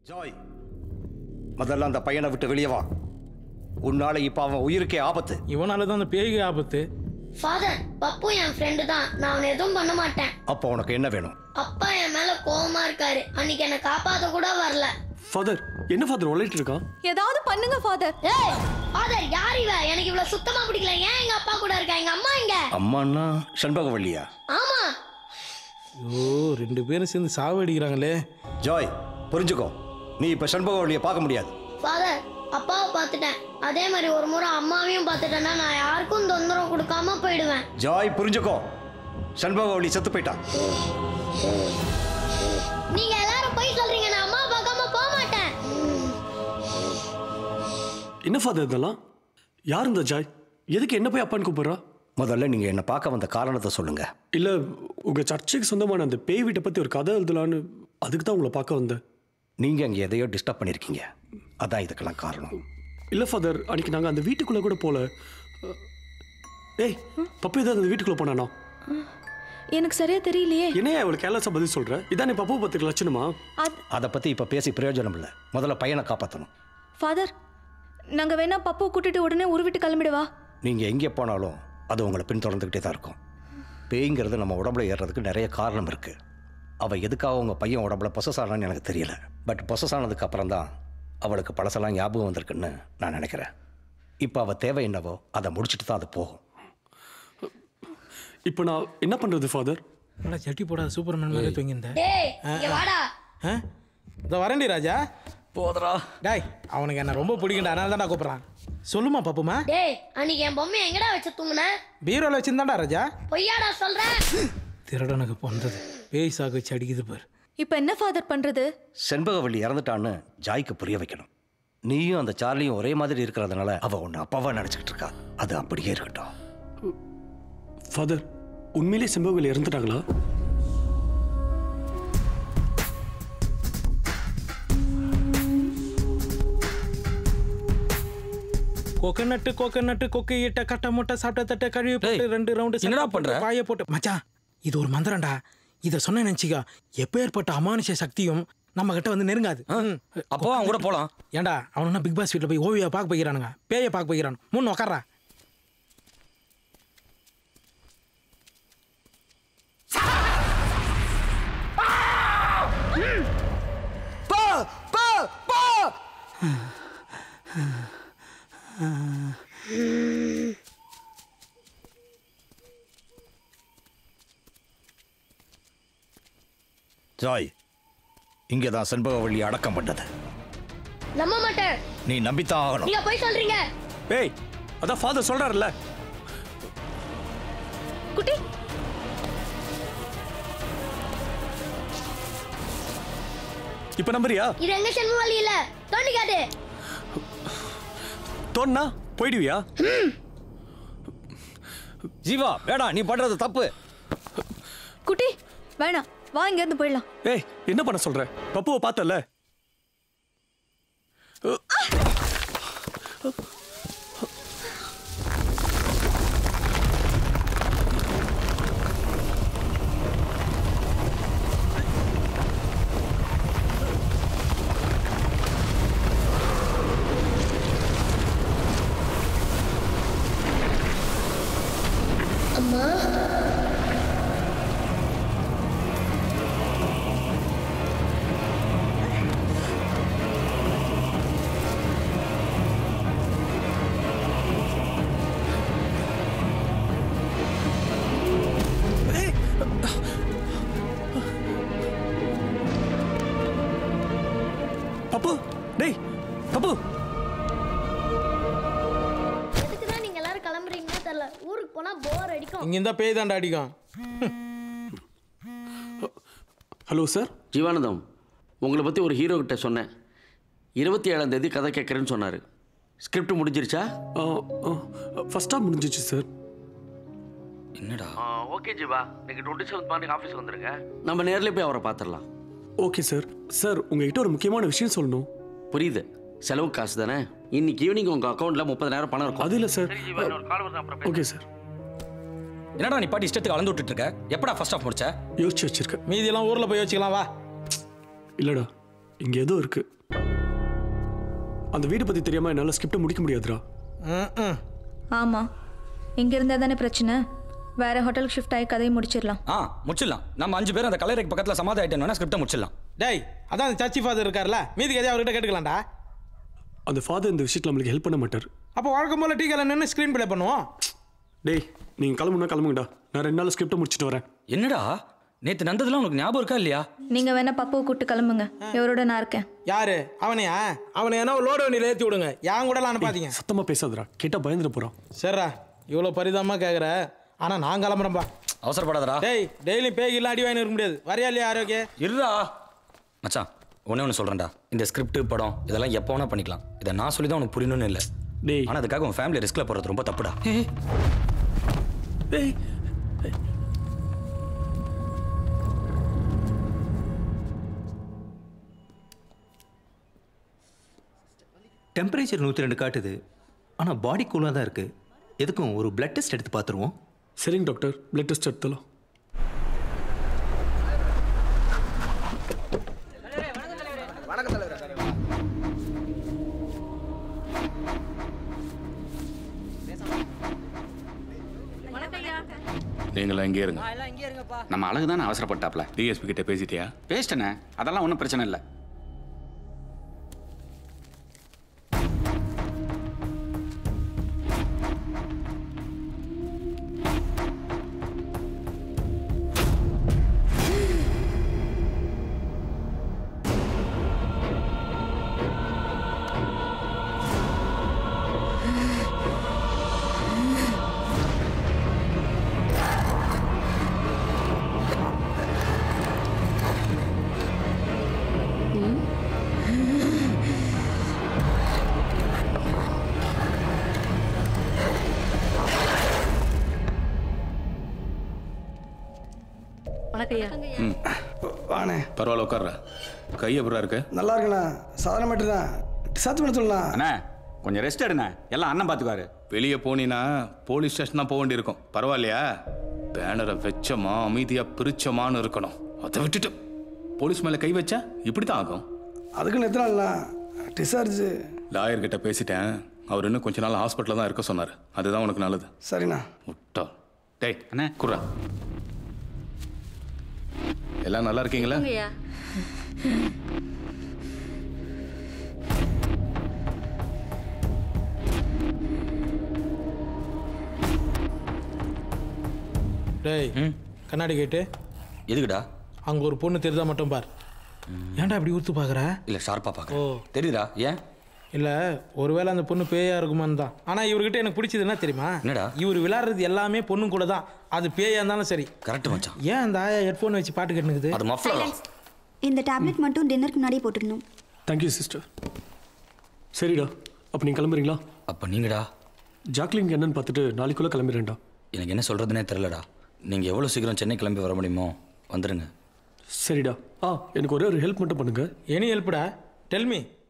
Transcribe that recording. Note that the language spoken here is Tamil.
ஜாய் முதல்ல அந்த பையனை விட்டு வெளியே வா உன்னால இப்ப அவன் உயிருக்கே ஆபத்து இவனால தான் அந்த பேய்க்கு ஆபத்து ஃபாதர் பப்பு என் ஃப்ரெண்டு தான் நான் அவனை எதுவும் பண்ண மாட்டேன் அப்போ உனக்கு என்ன வேணும் அப்பா என் மேல கோவமா இருக்காரு அன்னைக்கு என்னை காப்பாத்த கூட வரல ஃபாதர் என்ன ஃபாதர் உழைட்டு இருக்கான் ஏதாவது பண்ணுங்க ஃபாதர் ஏய் ஃபாதர் யார் இவ எனக்கு இவ்வளவு சுத்தமா பிடிக்கல ஏன் எங்க அப்பா கூட இருக்கா எங்க அம்மா எங்க அம்மான்னா செண்பகவல்லியா ஆமா ஐயோ ரெண்டு பேரும் சேர்ந்து சாவடிக்கிறாங்களே ஜாய் புரிஞ்சுக்கோ நீ இப்ப செண்பகவல்லியை பார்க்க முடியாது ஃபாதர் அப்பாவை பார்த்துட்டேன் அதே மாதிரி ஒரு முறை அம்மாவையும் பார்த்துட்டேன்னா நான் யாருக்கும் தொந்தரவு கொடுக்காம போயிடுவேன் ஜாய் புரிஞ்சுக்கோ செண்பகவல்லி செத்து போயிட்டான் நீங்க எல்லாரும் போய் சொல்றீங்க நான் அம்மா பார்க்காம போக மாட்டேன் என்ன ஃபாதர் இதெல்லாம் யார் இந்த ஜாய் எதுக்கு என்ன போய் அப்பான்னு கூப்பிடுறா முதல்ல நீங்க என்ன பார்க்க வந்த காரணத்தை சொல்லுங்க இல்ல உங்க சர்ச்சுக்கு சொந்தமான அந்த பேய் வீட்டை பத்தி ஒரு கதை எழுதலான்னு அதுக்கு தான் உங்களை பார்க்க வந்தேன் நீங்க அங்க எதையோ டிஸ்டர்ப் பண்ணிருக்கீங்க அதான் இதுக்கெல்லாம் காரணம் இல்ல ஃபாதர் அன்னைக்கு நாங்க அந்த வீட்டுக்குள்ள கூட போல அஹ், ஏய் பப்பு ஏதாவது அந்த வீட்டுக்குள்ள போனானா எனக்கு சரியா தெரியலையே என்னையா இவ்வளவு கேர்லஸா பதில் சொல்ற இதானே பப்பு பத்துக்கு லட்சணமா அது அதை பத்தி இப்ப பேசி பிரயோஜனம் இல்லை முதல்ல பையனை காப்பாற்றணும் ஃபாதர் நாங்க வேணா பப்பு கூட்டிட்டு உடனே உருவிட்டு கிளம்பிடுவா நீங்க எங்கே போனாலும் அது உங்களை பின்தொடர்ந்துக்கிட்டே தான் இருக்கும் பேய்ங்கிறது நம்ம உடம்புல ஏறுறதுக்கு நிறைய காரணம் இருக்கு அவ எதுக்காக உங்க பையன் உடம்புல பொசஸ் ஆனான்னு எனக்கு தெரியல பட் பொசஸ் ஆனதுக்கு அப்புறம் தான் அவளுக்கு பழசெல்லாம் ஞாபகம் வந்திருக்குன்னு நான் நினைக்கிறேன் இப்போ அவ தேவை என்னவோ அதை முடிச்சுட்டு தான் அது போகும் இப்போ நான் என்ன பண்றது ஃபாதர் நல்லா சட்டி போடாத சூப்பர்மேன் மாதிரி தூங்கியிருந்தேன் டேய் இங்க வாடா ஆ இந்த வரண்டி ராஜா போதரா டேய் அவனுக்கு என்ன ரொம்ப பிடிக்கும்டா அதனால தான்டா கூப்பிட்றான் சொல்லுமா பப்புமா டேய் அன்னைக்கு என் பொம்மை எங்கடா வச்சு தூங்குன பீரோவில் வச்சிருந்தாண்டா ராஜா பொய்யாடா சொல்றேன் திருடனுக்கு பொந்தது பேய் சாக்கு வச்சு அடிக்குது பாரு இப்போ என்ன ஃபாதர் பண்றது செண்பகவல்லி இறந்துட்டான்னு ஜாய்க்கு புரிய வைக்கணும் நீயும் அந்த சார்லியும் ஒரே மாதிரி இருக்கிறதுனால அவ உன்னை அப்பாவா நினச்சிக்கிட்டு இருக்கா அது அப்படியே இருக்கட்டும் ஃபாதர் உண்மையிலே செம்பகவில் இறந்துட்டாங்களா கோகனட்டு கோகனட்டு கொக்கு இட்ட கட்ட முட்டை சாப்பிட்ட தட்டை கழுவி போட்டு டேய், ரெண்டு ரவுண்டு என்னடா பண்ற? பாய போட்டு மச்சான் இது ஒரு மந்திரம்டா இதை சொன்ன நினச்சிக்கா எப்பேற்பட்ட அமானுஷ சக்தியும் நம்ம கிட்ட வந்து நெருங்காது ம். அப்போ அவன் கூட போலாம் ஏன்டா அவனுன்னா பிக் பாஸ் வீட்டில் போய் ஓவியா பார்க்க போய்க்கிறானுங்க பேயை பார்க்க போய்க்கிறான் முன் உக்காரா ஜாய் இங்கே தான் செண்பகவல்லி அடக்கம் பண்ணது நம்ப மாட்டேன் நீ நம்பித்தான் ஆகணும் நீங்க போய் சொல்றீங்க ஏய் அதான் ஃபாதர் சொல்றாருல்ல குட்டி இப்போ நம்புறியா இது எங்க செல்வ வழி இல்ல தோண்டி காட்டு தோணுனா போயிடுவியா ஜீவா வேடா நீ பண்றது தப்பு குட்டி வேணாம் வா இங்கேருந்து போயிடலாம் ஏய் என்ன பண்ண சொல்ற பப்புவை பார்த்தல அம்மா பப்பு டேய் பப்பு எதுக்கு தான் நீங்க எல்லாரும் கிளம்புறீங்கன்னு தெரியல ஊருக்கு போனா போர் அடிக்கும் இங்கே இருந்தால் பேய் தாண்டா அடிக்கும் ஹலோ சார் ஜீவானந்தம் உங்களை பற்றி ஒரு ஹீரோ கிட்ட சொன்னேன் இருபத்தி ஏழாம் தேதி கதை கேட்குறேன்னு சொன்னார் ஸ்கிரிப்ட் முடிஞ்சிருச்சா ஃபர்ஸ்டா முடிஞ்சிச்சு சார் என்னடா ஓகே ஜீவா நீங்கள் டுவெண்ட்டி செவன்த் மார்னிங் ஆஃபீஸ் வந்துருங்க நம்ம நேரில் போய் அவரை பார்த்துடலாம் ஓகே சார் சார் உங்ககிட்ட ஒரு முக்கியமான விஷயம் சொல்லணும் புரியுது செலவு காசு தானே இன்னைக்கு ஈவினிங் உங்கள் அக்கௌண்ட்டில் முப்பதாயிரம் பணம் இருக்கும் அது இல்லை சார் கால் வருது அப்புறம் ஓகே சார் என்னடா நீ பாட்டி இஷ்டத்துக்கு அளந்து விட்டுட்டு இருக்க எப்படா ஃபர்ஸ்ட் ஆஃப் முடிச்ச யோசிச்சு வச்சிருக்கேன் மீதியெல்லாம் ஊரில் போய் வச்சுக்கலாம் வா இல்லடா இங்கே ஏதோ இருக்கு அந்த வீடு பற்றி தெரியாமல் என்னால் ஸ்கிரிப்டை முடிக்க முடியாதுடா ம், ம். ஆமாம் இங்கே இருந்தால் தானே பிரச்சனை வேற ஹோட்டலுக்கு ஷிஃப்ட் ஆகி கதையை முடிச்சிடலாம் ஆ முடிச்சிடலாம் நம்ம அஞ்சு பேரும் அந்த கலரைக்கு பக்கத்தில் சமாதி ஆயிட்டோம்னா ஸ்கிரிப்டை முடிச்சிடலாம் டேய் அதான் அந்த சர்ச்சி ஃபாதர் இருக்கார்ல மீதி கதையை அவர்கிட்ட கேட்டுக்கலாம்டா அந்த ஃபாதர் இந்த விஷயத்தில் நம்மளுக்கு ஹெல்ப் பண்ண மாட்டார் அப்போ வழக்கம் போல டீ கடையில் நின்று ஸ்க்ரீன் ப்ளே பண்ணுவோம் டேய் நீங்கள் கிளம்புனா கிளம்புங்கடா நான் ரெண்டு நாள் ஸ்கிரிப்டை முடிச்சிட்டு வரேன் என்னடா நேற்று நந்ததெல்லாம் உனக்கு ஞாபகம் இருக்கா இல்லையா நீங்கள் வேணா பப்புவை கூப்பிட்டு கிளம்புங்க இவரோட நான் இருக்கேன் யாரு அவனையா அவனை என்ன லோடு வண்டியில் ஏற்றி விடுங்க என் கூடலாம் அனுப்பாதீங்க சத்தமாக பேசாதடா கேட்டால் பயந்துட போகிறான் சரிடா இவ்வளோ பரிதாபமாக கேட்குற ஆனால் நான் கிளம்புறேன்பா அவசரப்படாதடா டேய் டெய்லி பேய்கெல்லாம் அடி வாங்கி இருக்க முடியாது வரையா இல்லையா ஆரோக்கிய இருடா மச்சான் ஒண்ணே ஒன்று சொல்கிறேன்டா இந்த ஸ்கிரிப்ட் படம் இதெல்லாம் எப்போ வேணா பண்ணிக்கலாம் இதை நான் சொல்லி தான் உனக்கு புரியணும்னு இல்லை டேய் ஆனால் அதுக்காக உன் ஃபேமிலி ரிஸ்கில் போடுறது ரொம்ப தப்புடா டேய் டெம்பரேச்சர் நூற்றி ரெண்டு காட்டுது ஆனால் பாடி கூலாக தான் இருக்குது எதுக்கும் ஒரு பிளட் டெஸ்ட் எடுத்து பார்த்துருவோம் சரிங்க டாக்டர் பிளட் டெஸ்ட் எடுத்தலாம் நீங்களும் இங்கே இருங்க நம்ம அழகு தானே அவசரப்பட்டாப்ல டிஎஸ்பி கிட்ட பேசிட்டியா பேசிட்டேனே அதெல்லாம் ஒன்றும் பிரச்சனை இல்லை வாண்ணே பரவாயில்ல உட்கார்ற கை எப்படா இருக்கு நல்லா இருக்குண்ணா சாதாரண மட்டும் தான் டிசார்ஜ் பண்ண சொல்லலாம் அண்ணா கொஞ்சம் ரெஸ்ட் எடுண்ணே எல்லாம் அண்ணன் பார்த்துக்குவாரு வெளியே போனீன்னா போலீஸ் ஸ்டேஷன் தான் போக வேண்டியிருக்கும் பரவாயில்லையா பேனரை வச்சமா அமைதியாக பிரிச்சமான்னு இருக்கணும் அதை விட்டுட்டு போலீஸ் மேலே கை வச்சா இப்படி தான் ஆகும் அதுக்குன்னு எத்தனை நாள்ண்ணா டிசார்ஜ் லாயர் கிட்ட பேசிட்டேன் அவர் இன்னும் கொஞ்ச நாள் ஹாஸ்பிட்டலில் தான் இருக்க சொன்னார் அதுதான் உனக்கு நல்லது சரிண்ணா விட்டா டேய் அண்ணே. குர்ரா எல்லாம் நல்லா இருக்கீங்களா டேய் கண்ணாடி கேட்டு எதுக்குடா அங்கே ஒரு பொண்ணு தெரிதா மட்டும் பார் ஏன்டா இப்படி ஊத்து பார்க்குற இல்லை ஷார்ப்பாக ஓ பார்க்குறேன் தெரியுதா ஏன் இல்லை ஒருவேளை அந்த பொண்ணு பேயா இருக்குமான்னு தான் ஆனால் இவர்கிட்ட எனக்கு பிடிச்சது என்ன தெரியுமா என்னடா? இவர் விளையாடுறது எல்லாமே பொண்ணு கூட தான் அது பேயா இருந்தாலும் சரி கரெக்ட் மச்சான் ஏன் அந்த ஆயா ஹெட்ஃபோன் வச்சு பாட்டு கேட்டுனுக்குது அது மஃப்ளரா இந்த டேப்லெட் மட்டும் டின்னருக்கு முன்னாடி போட்டுக்கணும் தேங்க்யூ சிஸ்டர் சரிடா அப்போ நீங்கள் கிளம்புறீங்களா அப்போ நீங்கடா ஜாக்லின் என்னன்னு பார்த்துட்டு நாளைக்குள்ளே கிளம்பிடுறேன்டா எனக்கு என்ன சொல்கிறதுனே தெரிலடா நீங்கள் எவ்வளோ சீக்கிரம் சென்னை கிளம்பி வர முடியுமோ வந்துடுங்க சரிடா ஆ எனக்கு ஒரே ஒரு ஹெல்ப் மட்டும் பண்ணுங்க எனி ஹெல்ப்டா டெல்மி